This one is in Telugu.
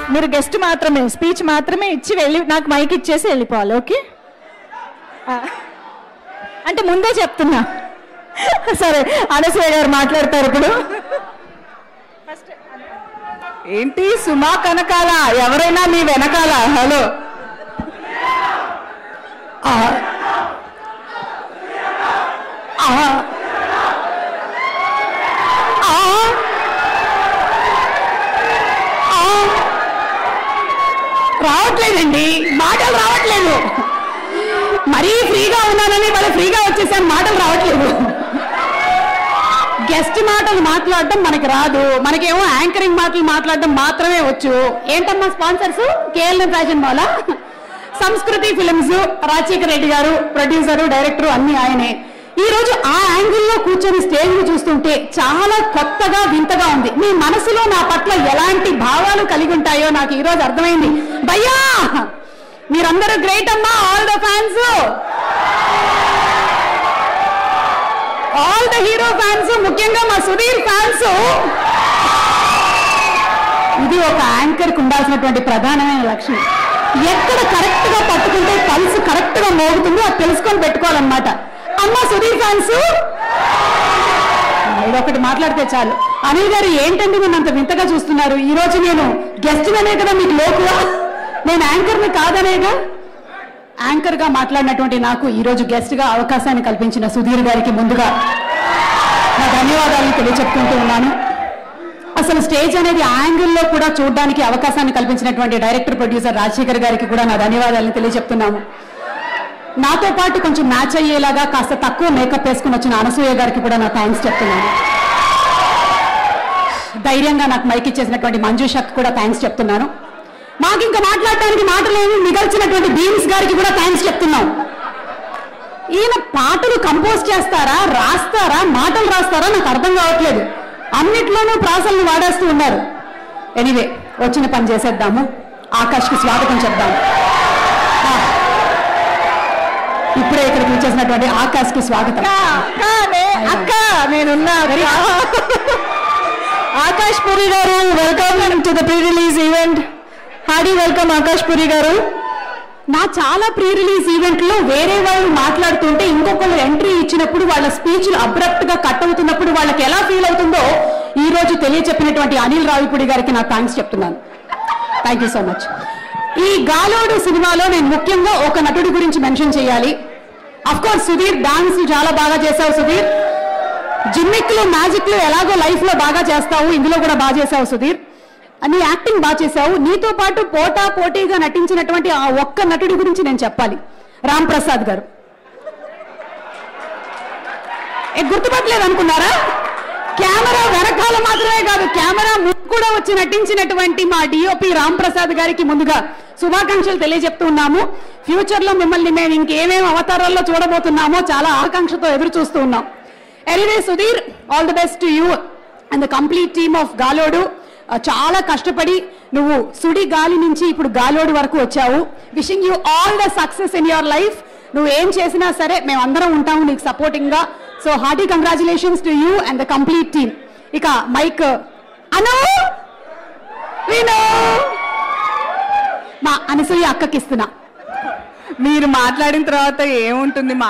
మీరు గెస్ట్ మాత్రమే స్పీచ్ మాత్రమే ఇచ్చి వెళ్ళి నాకు మైక్ ఇచ్చేసి వెళ్ళిపోవాలి ఓకే ఆ. అంటే ముందే చెప్తున్నా సరే అనసూయ గారు మాట్లాడతారు ఇప్పుడు ఏంటి సుమా కనకాల ఎవరైనా మీ వెనకాల హలో ఆ. ఆ. ఆ. ఆ. రావట్లేదండి మాటలు రావట్లేదు మరీ ఫ్రీగా ఉన్నానని వాళ్ళు ఫ్రీగా వచ్చేసాను మాటలు రావట్లేదు గెస్ట్ మాటలు మాట్లాడడం మనకి రాదు మనకేమో యాంకరింగ్ మాటలు మాట్లాడడం మాత్రమే వచ్చు ఏంటమ్మా స్పాన్సర్స్ కేఎల్ఎం ఫ్యాషన్ మాలా సంస్కృతి ఫిలిమ్స్ రాజశేఖర రెడ్డి గారు ప్రొడ్యూసరు డైరెక్టర్ అన్ని ఆయనే ఈ రోజు ఆ యాంగిల్లో కూర్చొని స్టేజ్ ని చూస్తుంటే చాలా కొత్తగా వింతగా ఉంది మీ మనసులో నా పట్ల ఎలాంటి భావాలు కలిగి ఉంటాయో నాకు ఈ రోజు అర్థమైంది భయ్యా మీరందరూ గ్రేట్ అమ్మా all the fans all the hero fans ముఖ్యంగా మా సుధీర్ ఫ్యాన్స్ ఇది ఒక యాంకర్ కు ఉండాల్సినటువంటి ప్రధానమైన లక్షణం ఎక్కడ కరెక్ట్ గా పట్టుకుంటే పల్స్ కరెక్ట్ గా మోగుతుందో అది తెలుసుకొని పెట్టుకోవాలన్నమాట అమ్మ సుధీర్ ఫ్యాన్స్ ఒకటి మాట్లాడితే చాలు అనిల్ గారు ఏంటండి నన్ను అంత వింతగా చూస్తున్నారు ఈ రోజు నేను గెస్ట్ అనే కదా మీకు లోకువా నేను యాంకర్ ని కాదనేగా యాంకర్ గా మాట్లాడినటువంటి నాకు ఈ రోజు గెస్ట్ గా అవకాశాన్ని కల్పించిన సుధీర్ గారికి ముందుగా నా ధన్యవాదాలను తెలియచెప్పుకుంటూ ఉన్నాను అసలు స్టేజ్ అనేది యాంగిల్లో కూడా చూడడానికి అవకాశాన్ని కల్పించినటువంటి డైరెక్టర్ ప్రొడ్యూసర్ రాజశేఖర్ గారికి కూడా నా ధన్యవాదాలను తెలియజెప్తున్నాము నాతో పాటు కొంచెం మ్యాచ్ అయ్యేలాగా కాస్త తక్కువ మేకప్ వేసుకుని వచ్చిన అనసూయ గారికి కూడా నా థ్యాంక్స్ చెప్తున్నాను ధైర్యంగా నాకు మైక్ ఇచ్చేసినటువంటి మంజుషక్ కూడా థ్యాంక్స్ చెప్తున్నాను మాకు ఇంకా మాట్లాడటానికి మాటలేమి మిగల్చినటువంటి బీమ్స్ గారికి కూడా థ్యాంక్స్ చెప్తున్నాం ఈయన పాటలు కంపోజ్ చేస్తారా రాస్తారా మాటలు రాస్తారా నాకు అర్థం కావట్లేదు అన్నిట్లోనూ ప్రాసలను వాడేస్తూ ఉన్నారు ఎనీవే వచ్చిన పని చేసేద్దాము ఆకాష్కి స్వాగతం చెప్దాము ఆ, ఇప్పుడే ఇక్కడికి వచ్చేసినటువంటి ఆకాష్కి స్వాగతం అక్క నేనున్నా Akash Puri garu welcome to the pre release event హాడీ వెల్కమ్ ఆకాష్ పురి గారు నా చాలా ప్రీ రిలీజ్ ఈవెంట్ లో వేరే వాళ్ళు మాట్లాడుతుంటే ఇంకొకళ్ళు ఎంట్రీ ఇచ్చినప్పుడు వాళ్ళ స్పీచ్ అబ్రప్ట్ గా కట్ అవుతున్నప్పుడు వాళ్ళకి ఎలా ఫీల్ అవుతుందో ఈ రోజు తెలియచెప్పినటువంటి అనిల్ రావిపూడి గారికి నా థ్యాంక్స్ చెప్తున్నాను థ్యాంక్ యూ సో మచ్ ఈ గాలోడు సినిమాలో నేను ముఖ్యంగా ఒక నటుడి గురించి మెన్షన్ చేయాలి అఫ్ కోర్స్ సుధీర్ డాన్స్ చాలా బాగా చేశావు సుధీర్ జిమ్మిక్లు మ్యాజిక్లు ఎలాగో లైఫ్ లో బాగా చేస్తావు ఇందులో కూడా బాగా చేశావు సుధీర్ నీ యాక్టింగ్ బాగా చేశావు నీతో పాటు పోటా పోటీగా నటించినటువంటి ఆ ఒక్క నటుడి గురించి నేను చెప్పాలి రామ్ ప్రసాద్ గారు ఏ గుర్తుపట్టలేదు అనుకున్నారా కెమెరా వెనకాల మాత్రమే కాదు కెమెరా ముందు కూడా వచ్చి నటించినటువంటి మా డిఓపి రామ్ ప్రసాద్ గారికి ముందుగా శుభాకాంక్షలు తెలియజెప్తున్నాము ఫ్యూచర్ లో మిమ్మల్ని మేము ఇంకేమేం అవతారాల్లో చూడబోతున్నామో చాలా ఆకాంక్షతో ఎదురు చూస్తూ ఉన్నాం anyway Sudheer all the best to you and the complete team of Galodu ఆ, చాలా కష్టపడి నువ్వు సుడి గాలి నుంచి ఇప్పుడు గాలోడు వరకు వచ్చావు wishing you all the success in your life నువ్వు ఏం చేసినా సరే మేము అందరం ఉంటాము నీకు సపోర్టింగ్ గా so hearty congratulations to you and the complete team ఇక మైక్ అను విను మా అనసూయ అక్కకిస్తున్నా మీరు మాట్లాడిన తర్వాత ఏముంటుంది